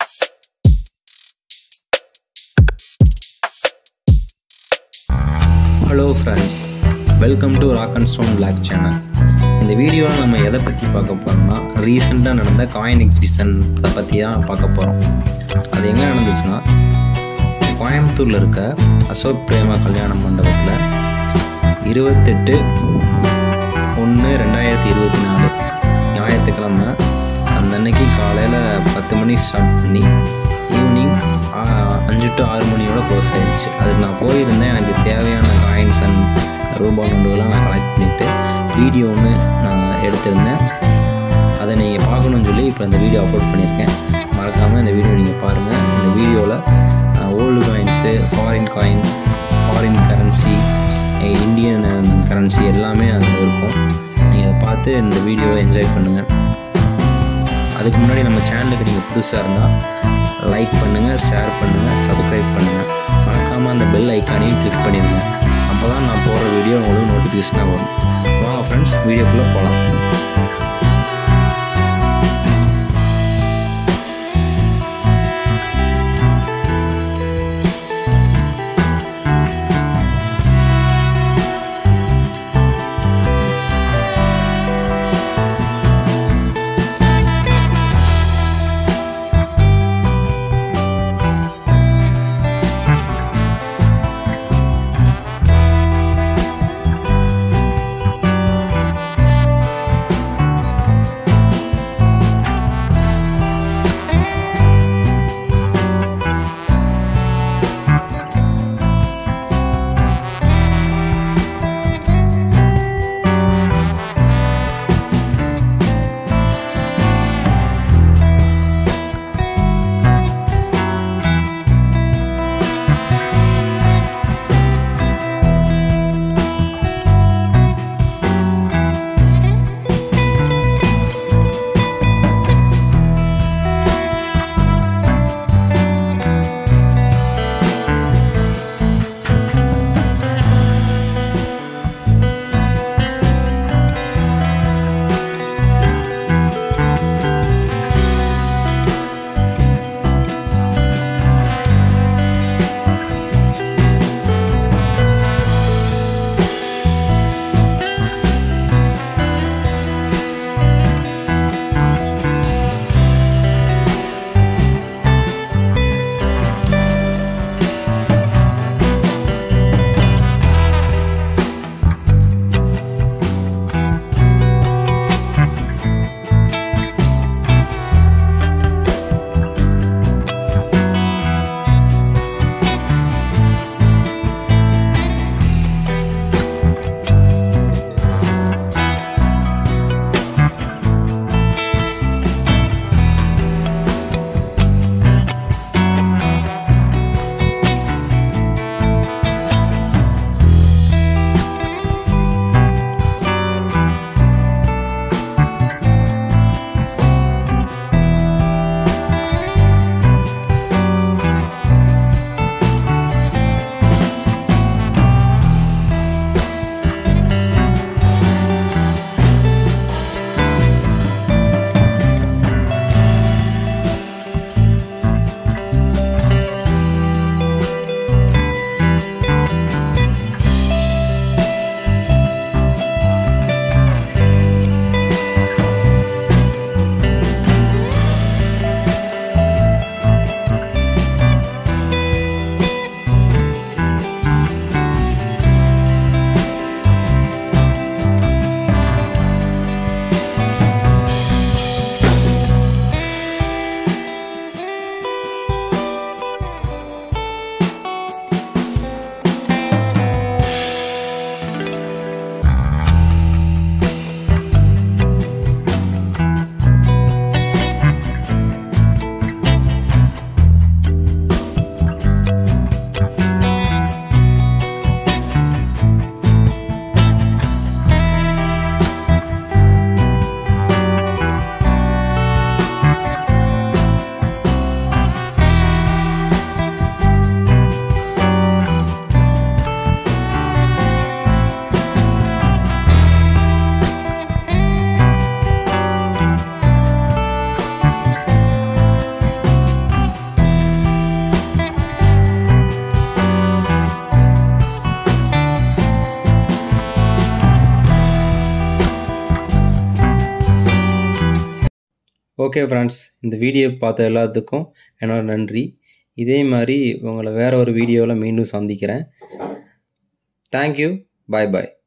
hello friends welcome to rock and stone black channel இந்த வீடியோவில் நம்ம எதை பற்றி பார்க்க போகிறோம்னா ரீசெண்டாக நடந்த காயின் எக்ஸிபிஷன் அதை பற்றி தான் பார்க்க போகிறோம் அது எங்கே நடந்துச்சுன்னா கோயம்புத்தூரில் இருக்க அசோக் பிரேமா கல்யாண மண்டபத்தில் இருபத்தெட்டு ஒன்று ரெண்டாயிரத்தி இருபத்தி நாலு ஞாயிற்றுக்கிழமை அந்த அன்னைக்கு காலையில் பத்து மணி ஸ்டார்ட் பண்ணி ஈவினிங் அஞ்சு டு ஆறு மணியோட க்ளோஸ் ஆயிடுச்சு அதுக்கு நான் போயிருந்தேன் எனக்கு தேவையான காயின்ஸ் அண்ட் ரூபா நோட்டுகள்லாம் நான் கலெக்ட் பண்ணிவிட்டு வீடியோவுமே நான் எடுத்திருந்தேன் அதை நீங்கள் பார்க்கணும்னு சொல்லி இப்போ இந்த வீடியோ அப்லோட் பண்ணியிருக்கேன் மறக்காமல் இந்த வீடியோ நீங்கள் பாருங்கள் இந்த வீடியோவில் old coins foreign coin foreign currency Indian currency எல்லாமே அதில் இருக்கும் நீங்கள் அதை பார்த்து இந்த வீடியோவை என்ஜாய் பண்ணுங்கள் அதுக்கு முன்னாடி நம்ம சேனலுக்கு நீங்கள் புதுசாக இருந்தால் லைக் பண்ணுங்கள் ஷேர் பண்ணுங்கள் சப்ஸ்கிரைப் பண்ணுங்கள் மறக்காமல் அந்த பெல் ஐக்கானையும் கிளிக் பண்ணிடுங்க அப்போ தான் நான் போடுற வீடியோ உங்களுக்கு நோட்டிஃபிகேஷனாக வரும் வாங்க ஃப்ரெண்ட்ஸ் வீடியோக்குள்ளே போகலாம் ஓகே ஃப்ரெண்ட்ஸ் இந்த வீடியோ பார்த்த எல்லாத்துக்கும் என்னோட நன்றி இதே மாதிரி உங்களை வேற ஒரு வீடியோவில் மீண்டும் சந்திக்கிறேன் தேங்க்யூ பாய் பாய்